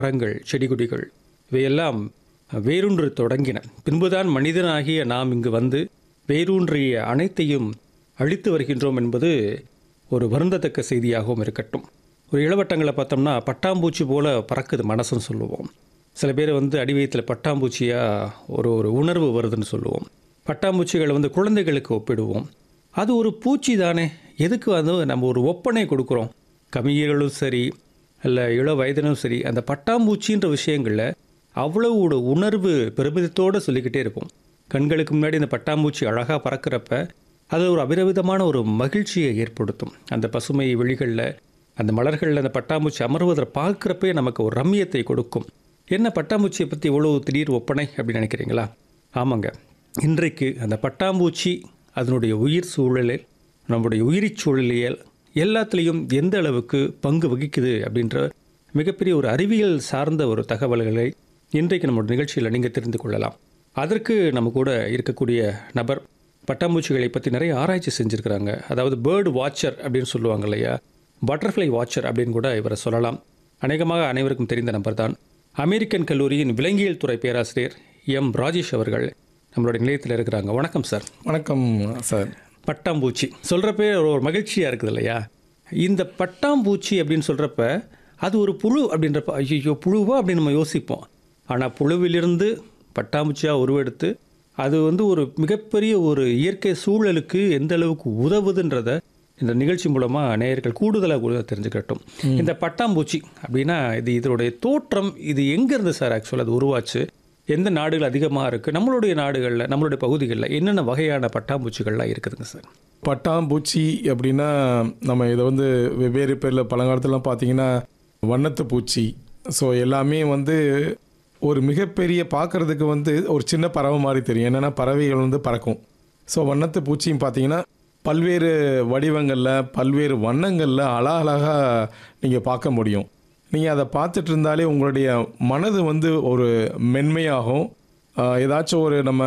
மரங்கள் செடி கொடிகள் இவையெல்லாம் வேரூன்று தொடங்கின பின்புதான் மனிதனாகிய நாம் இங்கு வந்து வேரூன்றிய அனைத்தையும் அழித்து வருகின்றோம் என்பது ஒரு வருந்தத்தக்க செய்தியாகவும் இருக்கட்டும் ஒரு இளவட்டங்களை பார்த்தோம்னா பட்டாம்பூச்சி போல பறக்குது மனசுன்னு சொல்லுவோம் சில பேர் வந்து அடிவயத்தில் பட்டாம்பூச்சியாக ஒரு ஒரு உணர்வு வருதுன்னு சொல்லுவோம் பட்டாம்பூச்சிகளை வந்து குழந்தைகளுக்கு ஒப்பிடுவோம் அது ஒரு பூச்சி தானே எதுக்கு வந்து நம்ம ஒரு ஒப்பனை கொடுக்குறோம் கவிஞர்களும் சரி இல்லை இள வயதினும் சரி அந்த பட்டாம்பூச்சின்ற விஷயங்களில் அவ்வளவு ஒரு உணர்வு பெருமிதத்தோடு சொல்லிக்கிட்டே இருப்போம் கண்களுக்கு முன்னாடி இந்த பட்டாம்பூச்சி அழகாக பறக்கிறப்ப அது ஒரு அபிரவிதமான ஒரு மகிழ்ச்சியை ஏற்படுத்தும் அந்த பசுமை வெளிகளில் அந்த மலர்களில் அந்த பட்டாம்பூச்சி அமர்வதை பார்க்குறப்பே நமக்கு ஒரு ரம்மியத்தை கொடுக்கும் என்ன பட்டாம்பூச்சியை பற்றி இவ்வளோ திடீர் ஒப்பனை அப்படின்னு நினைக்கிறீங்களா ஆமாங்க இன்றைக்கு அந்த பட்டாம்பூச்சி அதனுடைய உயிர் சூழலில் நம்முடைய உயிரிச் சூழலியல் எல்லாத்துலேயும் எந்த அளவுக்கு பங்கு வகிக்குது அப்படின்ற மிகப்பெரிய ஒரு அறிவியல் சார்ந்த ஒரு தகவல்களை இன்றைக்கு நம்மளோட நிகழ்ச்சியில் நீங்கள் தெரிந்து கொள்ளலாம் அதற்கு நம்ம கூட இருக்கக்கூடிய நபர் பட்டாம்பூச்சிகளை பற்றி நிறைய ஆராய்ச்சி செஞ்சுருக்கிறாங்க அதாவது பேர்டு வாட்சர் அப்படின்னு சொல்லுவாங்க இல்லையா பட்டர்ஃப்ளை வாட்சர் அப்படின்னு கூட இவரை சொல்லலாம் அநேகமாக அனைவருக்கும் தெரிந்த நபர் தான் அமெரிக்கன் கல்லூரியின் விலங்கியல் துறை பேராசிரியர் எம் ராஜேஷ் அவர்கள் நம்மளோட நிலையத்தில் இருக்கிறாங்க வணக்கம் சார் வணக்கம் சார் பட்டாம்பூச்சி சொல்கிறப்பே ஒரு மகிழ்ச்சியாக இருக்குது இல்லையா இந்த பட்டாம்பூச்சி அப்படின்னு சொல்கிறப்ப அது ஒரு புழு அப்படின்றப்ப ஐயோ புழுவா அப்படின்னு நம்ம யோசிப்போம் ஆனால் புழுவிலிருந்து பட்டாம்பூச்சியாக உருவெடுத்து அது வந்து ஒரு மிகப்பெரிய ஒரு இயற்கை சூழலுக்கு எந்த அளவுக்கு உதவுதுன்றத இந்த நிகழ்ச்சி மூலமாக நேயர்கள் கூடுதலாக கூட தெரிஞ்சுக்கட்டும் இந்த பட்டாம்பூச்சி அப்படின்னா இது இதனுடைய தோற்றம் இது எங்கேருந்து சார் ஆக்சுவலாக அது உருவாச்சு எந்த நாடுகள் அதிகமாக இருக்குது நம்மளுடைய நாடுகளில் நம்மளுடைய பகுதிகளில் என்னென்ன வகையான பட்டாம்பூச்சிகள்லாம் இருக்குதுங்க சார் பட்டாம்பூச்சி அப்படின்னா நம்ம இதை வந்து வெவ்வேறு பேரில் பழங்காலத்துலலாம் பார்த்தீங்கன்னா வண்ணத்து பூச்சி ஸோ எல்லாமே வந்து ஒரு மிகப்பெரிய பார்க்குறதுக்கு வந்து ஒரு சின்ன பறவை மாதிரி தெரியும் என்னென்னா பறவைகள் வந்து பறக்கும் ஸோ வண்ணத்து பூச்சியும் பார்த்தீங்கன்னா பல்வேறு வடிவங்களில் பல்வேறு வண்ணங்களில் அழகழகாக நீங்கள் பார்க்க முடியும் நீங்கள் அதை பார்த்துட்டு இருந்தாலே உங்களுடைய மனது வந்து ஒரு மென்மையாகும் ஆஹ் ஏதாச்சும் ஒரு நம்ம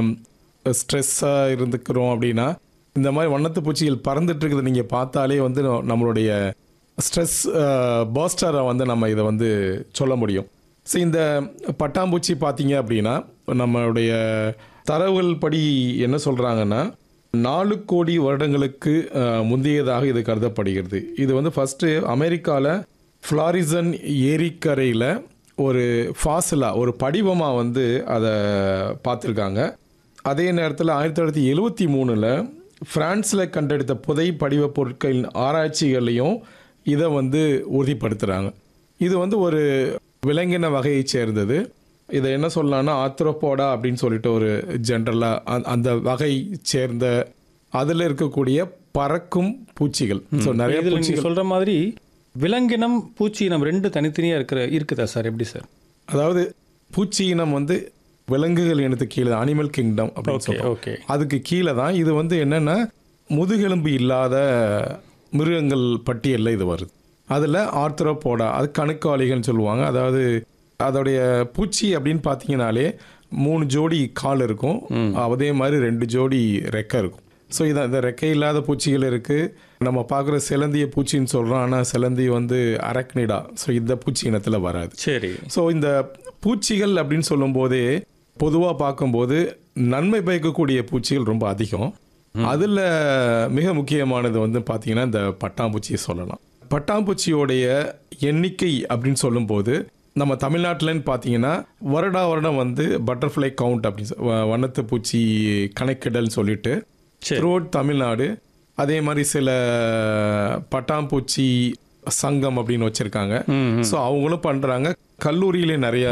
ஸ்ட்ரெஸ்ஸாக இருந்துக்கிறோம் அப்படின்னா இந்த மாதிரி வண்ணத்து பூச்சிகள் பறந்துட்டு இருக்கிறத நீங்கள் பார்த்தாலே வந்து ந- நம்மளுடைய ஸ்ட்ரெஸ் பர்ஸ்டரை வந்து நம்ம இதை வந்து சொல்ல முடியும் ஸோ இந்த பட்டாம்பூச்சி பார்த்தீங்க அப்படின்னா நம்மளுடைய தரவுகள் படி என்ன சொல்கிறாங்கன்னா நாலு கோடி வருடங்களுக்கு அஹ், முந்தையதாக இது கருதப்படுகிறது இது வந்து ஃபஸ்ட்டு அமெரிக்காவில் ஃப்ளாரிசன் ஏரிக்கரையில் ஒரு ஃபாசிலா ஒரு படிவமாக வந்து அதை பார்த்துருக்காங்க அதே நேரத்தில் ஆயிரத்தி தொள்ளாயிரத்தி எழுவத்தி மூணில் ஃப்ரான்ஸில் கண்டெடுத்த புதை படிவ பொருட்களின் ஆராய்ச்சிகளையும் இதை வந்து உறுதிப்படுத்துகிறாங்க இது வந்து ஒரு விலங்கின வகையை சேர்ந்தது இதை என்ன சொல்லலாம்னா ஆத்ரோபோடா அப்படின்னு சொல்லிட்டு ஒரு ஜென்ரலாக அந்த வகை சேர்ந்த அதில் இருக்கக்கூடிய பறக்கும் பூச்சிகள் ஸோ நிறைய இதில் பூச்சிகள் நீங்கள் சொல்கிற மாதிரி விலங்கினம் பூச்சி இனம் ரெண்டு தனித்தனியாக இருக்கிற இருக்குதா சார் எப்படி சார் அதாவது பூச்சி இனம் வந்து விலங்குகள் இனத்துக்கு கீழே அனிமல் கிங்டம் அப்படின்னு ஓகே சொல்றோம் ஓகே அதுக்கு கீழே தான் இது வந்து என்னென்னா முதுகெலும்பு இல்லாத மிருகங்கள் பட்டியலில் இது வருது அதில் ஆர்த்ரோபோடா அது கணுக்காளிகள்னு சொல்லுவாங்க அதாவது அதோடைய பூச்சி அப்படின்னு பார்த்தீங்கனாலே மூணு ஜோடி கால் இருக்கும் அதே மாதிரி ரெண்டு ஜோடி ரெக்கை இருக்கும் ஸோ இதான் இந்த ரெக்கை இல்லாத பூச்சிகள் இருக்குது நம்ம பார்க்குற சிலந்திய பூச்சின்னு சொல்கிறோம் ஆனால் சிலந்தி வந்து அரக்னிடா ஸோ இந்த பூச்சி இனத்தில் வராது சரி ஸோ இந்த பூச்சிகள் அப்படின்னு சொல்லும்போதே பொதுவாக பார்க்கும்போது நன்மை பயக்கக்கூடிய பூச்சிகள் ரொம்ப அதிகம் அதில் மிக முக்கியமானது வந்து பார்த்தீங்கன்னா இந்த பட்டாம்பூச்சியை சொல்லலாம் பட்டாம்பூச்சியோடைய எண்ணிக்கை அப்படின்னு சொல்லும்போது நம்ம தமிழ்நாட்டிலன்னு பார்த்தீங்கன்னா வருடா வருடம் வந்து பட்டர்ஃப்ளை கவுண்ட் அப்படின்னு சொ- வ- வண்ணத்து பூச்சி கணக்கிடல்னு சொல்லிட்டு சரி. த்ரூஅவுட் தமிழ்நாடு அதே மாதிரி சில பட்டாம்பூச்சி சங்கம் அப்படின்னு வச்சிருக்காங்க ஸோ அவங்களும் பண்றாங்க கல்லூரியிலே நிறைய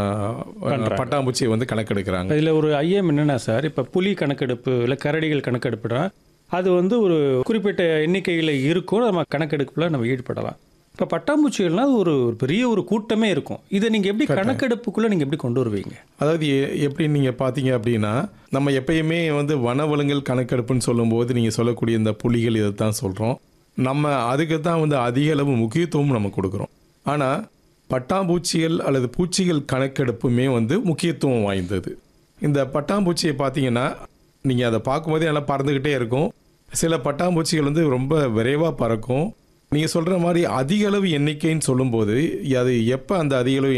அஹ், பட்டாம்பூச்சியை வந்து கணக்கெடுக்கிறாங்க இதில் ஒரு ஐயம் என்னென்னா சார் இப்போ புலி கணக்கெடுப்பு இல்லை கரடிகள் கணக்கெடுப்புனா அது வந்து ஒரு குறிப்பிட்ட எண்ணிக்கையில் இருக்கும் நம்ம கணக்கெடுப்பில் நம்ம ஈடுபடலாம் இப்போ பட்டாம்பூச்சிகள்னா அது ஒரு ஒரு பெரிய ஒரு கூட்டமே இருக்கும் இதை நீங்கள் எப்படி கணக்கெடுப்புக்குள்ளே நீங்கள் எப்படி கொண்டு வருவீங்க அதாவது எ- எப்படி நீங்கள் பார்த்தீங்க அப்படின்னா நம்ம எப்பயுமே வந்து வனவளங்கள் கணக்கெடுப்புன்னு சொல்லும்போது நீங்கள் சொல்லக்கூடிய இந்த புலிகள் இதை தான் சொல்கிறோம் நம்ம அதுக்கு தான் வந்து அதிக அளவு முக்கியத்துவம் நம்ம கொடுக்குறோம் ஆனால் பட்டாம்பூச்சிகள் அல்லது பூச்சிகள் கணக்கெடுப்புமே வந்து முக்கியத்துவம் வாய்ந்தது இந்த பட்டாம்பூச்சியை பார்த்தீங்கன்னா நீங்கள் அதை பார்க்கும்போதே நல்லா பறந்துக்கிட்டே இருக்கும் சில பட்டாம்பூச்சிகள் வந்து ரொம்ப விரைவாக பறக்கும் நீங்கள் சொல்கிற மாதிரி அதிக அளவு எண்ணிக்கைன்னு சொல்லும்போது அது எப்போ அந்த அதிக அளவு